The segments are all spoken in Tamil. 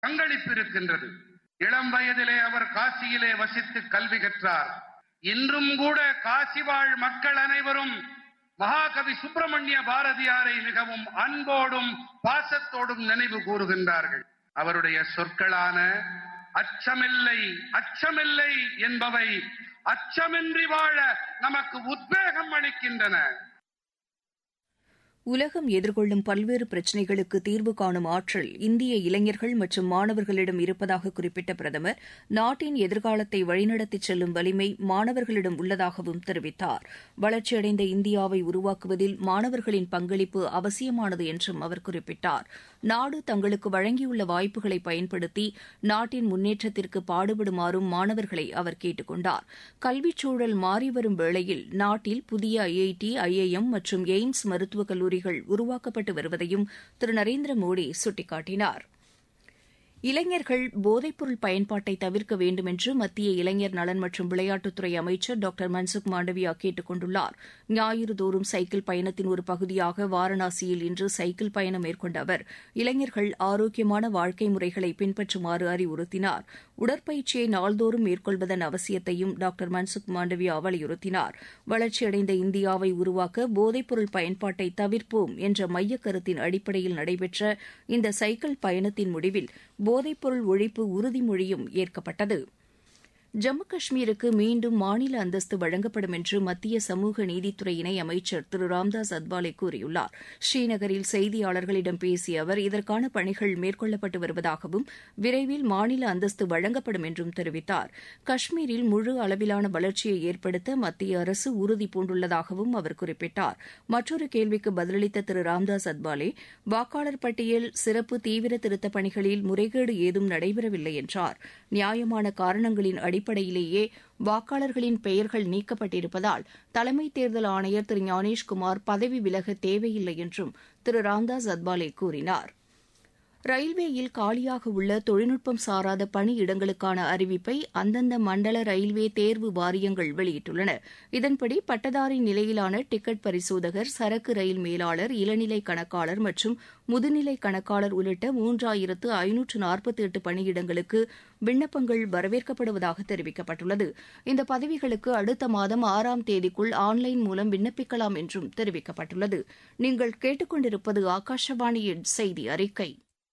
பங்களிப்பு இருக்கின்றது இளம் வயதிலே அவர் காசியிலே வசித்து கல்வி கற்றார் இன்றும் கூட காசி வாழ் மக்கள் அனைவரும் மகாகவி சுப்பிரமணிய பாரதியாரை மிகவும் அன்போடும் பாசத்தோடும் நினைவு கூறுகின்றார்கள் அவருடைய சொற்களான அச்சமில்லை அச்சமில்லை என்பவை அச்சமின்றி வாழ நமக்கு உத்வேகம் அளிக்கின்றன உலகம் எதிர்கொள்ளும் பல்வேறு பிரச்சினைகளுக்கு தீர்வு காணும் ஆற்றல் இந்திய இளைஞர்கள் மற்றும் மாணவர்களிடம் இருப்பதாக குறிப்பிட்ட பிரதமர் நாட்டின் எதிர்காலத்தை வழிநடத்திச் செல்லும் வலிமை மாணவர்களிடம் உள்ளதாகவும் தெரிவித்தார் வளர்ச்சியடைந்த இந்தியாவை உருவாக்குவதில் மாணவர்களின் பங்களிப்பு அவசியமானது என்றும் அவர் குறிப்பிட்டார் நாடு தங்களுக்கு வழங்கியுள்ள வாய்ப்புகளை பயன்படுத்தி நாட்டின் முன்னேற்றத்திற்கு பாடுபடுமாறும் மாணவர்களை அவர் கேட்டுக் கொண்டார் கல்விச் சூழல் மாறிவரும் வேளையில் நாட்டில் புதிய ஐஐடி ஐஐஎம் மற்றும் எய்ம்ஸ் மருத்துவக் கல்லூரிகள் உருவாக்கப்பட்டு வருவதையும் திரு நரேந்திர மோடி சுட்டிக்காட்டினார் இளைஞர்கள் போதைப்பொருள் பயன்பாட்டை தவிர்க்க வேண்டும் என்று மத்திய இளைஞர் நலன் மற்றும் விளையாட்டுத்துறை அமைச்சர் டாக்டர் மன்சுக் மாண்டவியா கேட்டுக் கொண்டுள்ளார் ஞாயிறு தோறும் சைக்கிள் பயணத்தின் ஒரு பகுதியாக வாரணாசியில் இன்று சைக்கிள் பயணம் மேற்கொண்ட அவர் இளைஞர்கள் ஆரோக்கியமான வாழ்க்கை முறைகளை பின்பற்றுமாறு அறிவுறுத்தினார் உடற்பயிற்சியை நாள்தோறும் மேற்கொள்வதன் அவசியத்தையும் டாக்டர் மன்சுக் மாண்டவியா வலியுறுத்தினார் வளர்ச்சியடைந்த இந்தியாவை உருவாக்க போதைப்பொருள் பயன்பாட்டை தவிர்ப்போம் என்ற மையக் கருத்தின் அடிப்படையில் நடைபெற்ற இந்த சைக்கிள் பயணத்தின் முடிவில் போதைப்பொருள் ஒழிப்பு உறுதிமொழியும் ஏற்கப்பட்டது ஜம்மு காஷ்மீருக்கு மீண்டும் மாநில அந்தஸ்து வழங்கப்படும் என்று மத்திய சமூக நீதித்துறை இணை அமைச்சர் திரு ராம்தாஸ் அத்வாலே கூறியுள்ளார் ஸ்ரீநகரில் செய்தியாளர்களிடம் பேசிய அவர் இதற்கான பணிகள் மேற்கொள்ளப்பட்டு வருவதாகவும் விரைவில் மாநில அந்தஸ்து வழங்கப்படும் என்றும் தெரிவித்தார் காஷ்மீரில் முழு அளவிலான வளர்ச்சியை ஏற்படுத்த மத்திய அரசு உறுதி பூண்டுள்ளதாகவும் அவர் குறிப்பிட்டார் மற்றொரு கேள்விக்கு பதிலளித்த திரு ராம்தாஸ் அத்வாலே வாக்காளர் பட்டியல் சிறப்பு தீவிர திருத்தப் பணிகளில் முறைகேடு ஏதும் நடைபெறவில்லை என்றார் நியாயமான காரணங்களின் அடிப்படையிலேயே வாக்காளர்களின் பெயர்கள் நீக்கப்பட்டிருப்பதால் தலைமை தேர்தல் ஆணையர் திரு ஞானேஷ்குமார் பதவி விலக தேவையில்லை என்றும் திரு ராம்தாஸ் அத்வாலே கூறினார் ரயில்வேயில் காலியாக உள்ள தொழில்நுட்பம் சாராத பணியிடங்களுக்கான அறிவிப்பை அந்தந்த மண்டல ரயில்வே தேர்வு வாரியங்கள் வெளியிட்டுள்ளன இதன்படி பட்டதாரி நிலையிலான டிக்கெட் பரிசோதகர் சரக்கு ரயில் மேலாளர் இளநிலை கணக்காளர் மற்றும் முதுநிலை கணக்காளர் உள்ளிட்ட மூன்றாயிரத்து ஐநூற்று நாற்பத்தி எட்டு பணியிடங்களுக்கு விண்ணப்பங்கள் வரவேற்கப்படுவதாக தெரிவிக்கப்பட்டுள்ளது இந்த பதவிகளுக்கு அடுத்த மாதம் ஆறாம் தேதிக்குள் ஆன்லைன் மூலம் விண்ணப்பிக்கலாம் என்றும் தெரிவிக்கப்பட்டுள்ளது நீங்கள் கேட்டுக்கொண்டிருப்பது ஆகாஷவாணியின் செய்தி அறிக்கை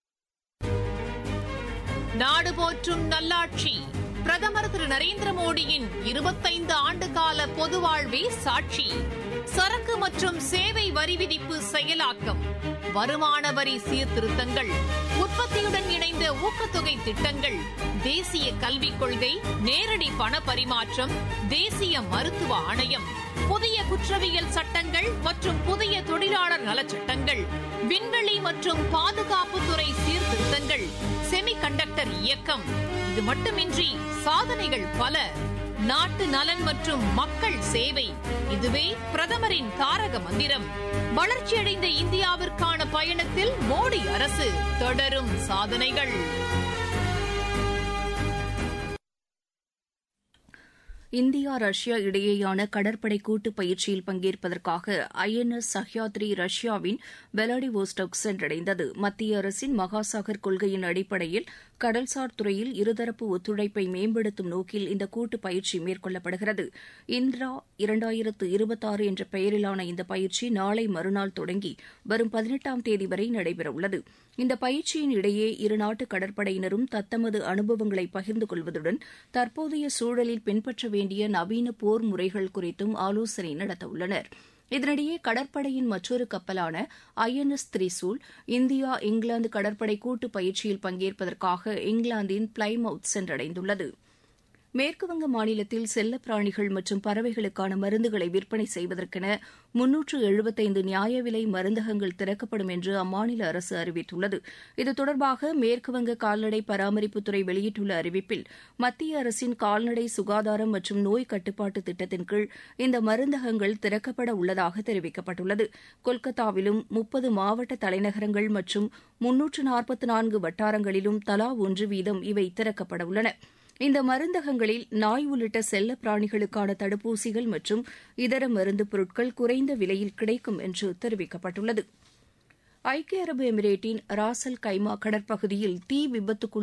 நாடு போற்றும் நல்லாட்சி பிரதமர் திரு நரேந்திர மோடியின் இருபத்தைந்து ஆண்டு கால பொது வாழ்வே சாட்சி சரக்கு மற்றும் சேவை வரி விதிப்பு செயலாக்கம் வருமான வரி சீர்திருத்தங்கள் உற்பத்தியுடன் இணைந்த ஊக்கத்தொகை திட்டங்கள் தேசிய கல்விக் கொள்கை நேரடி பண பரிமாற்றம் தேசிய மருத்துவ ஆணையம் புதிய குற்றவியல் சட்டங்கள் மற்றும் புதிய தொழிலாளர் நலச்சட்டங்கள் விண்வெளி மற்றும் பாதுகாப்புத்துறை சீர்திருத்தங்கள் செமி கண்டக்டர் இயக்கம் இது மட்டுமின்றி சாதனைகள் பல நாட்டு நலன் மற்றும் மக்கள் சேவை இதுவே பிரதமரின் தாரக மந்திரம் வளர்ச்சியடைந்த இந்தியாவிற்கான பயணத்தில் மோடி அரசு தொடரும் சாதனைகள் இந்தியா ரஷ்யா இடையேயான கடற்படை கூட்டு பயிற்சியில் பங்கேற்பதற்காக ஐஎன்எஸ் சஹ்யாத்ரி ரஷ்யாவின் வெலாடிவோஸ்டோக் சென்றடைந்தது மத்திய அரசின் மகாசாகர் கொள்கையின் அடிப்படையில் கடல்சார் துறையில் இருதரப்பு ஒத்துழைப்பை மேம்படுத்தும் நோக்கில் இந்த கூட்டு பயிற்சி மேற்கொள்ளப்படுகிறது இந்திரா இரண்டாயிரத்து இருபத்தாறு என்ற பெயரிலான இந்த பயிற்சி நாளை மறுநாள் தொடங்கி வரும் பதினெட்டாம் தேதி வரை நடைபெறவுள்ளது இந்த பயிற்சியின் இடையே இருநாட்டு கடற்படையினரும் தத்தமது அனுபவங்களை பகிர்ந்து கொள்வதுடன் தற்போதைய சூழலில் பின்பற்ற வேண்டிய நவீன போர் முறைகள் குறித்தும் ஆலோசனை நடத்தவுள்ளனர் இதனிடையே கடற்படையின் மற்றொரு கப்பலான ஐஎன்எஸ் திரிசூல் இந்தியா இங்கிலாந்து கடற்படை கூட்டு பயிற்சியில் பங்கேற்பதற்காக இங்கிலாந்தின் பிளைமவுத் சென்றடைந்துள்ளது மேற்குவங்க மாநிலத்தில் செல்லப்பிராணிகள் மற்றும் பறவைகளுக்கான மருந்துகளை விற்பனை செய்வதற்கென முன்னூற்று எழுபத்தைந்து நியாய விலை மருந்தகங்கள் திறக்கப்படும் என்று அம்மாநில அரசு அறிவித்துள்ளது இது தொடர்பாக மேற்குவங்க கால்நடை பராமரிப்புத்துறை வெளியிட்டுள்ள அறிவிப்பில் மத்திய அரசின் கால்நடை சுகாதாரம் மற்றும் நோய் கட்டுப்பாட்டு திட்டத்தின் கீழ் இந்த மருந்தகங்கள் திறக்கப்பட உள்ளதாக தெரிவிக்கப்பட்டுள்ளது கொல்கத்தாவிலும் முப்பது மாவட்ட தலைநகரங்கள் மற்றும் முன்னூற்று நாற்பத்தி நான்கு வட்டாரங்களிலும் தலா ஒன்று வீதம் இவை திறக்கப்பட உள்ளன இந்த மருந்தகங்களில் நாய் உள்ளிட்ட செல்ல பிராணிகளுக்கான தடுப்பூசிகள் மற்றும் இதர மருந்து பொருட்கள் குறைந்த விலையில் கிடைக்கும் என்று தெரிவிக்கப்பட்டுள்ளது ஐக்கிய அரபு எமிரேட்டின் ராசல் கைமா கடற்பகுதியில் தீ விபத்துக்குள்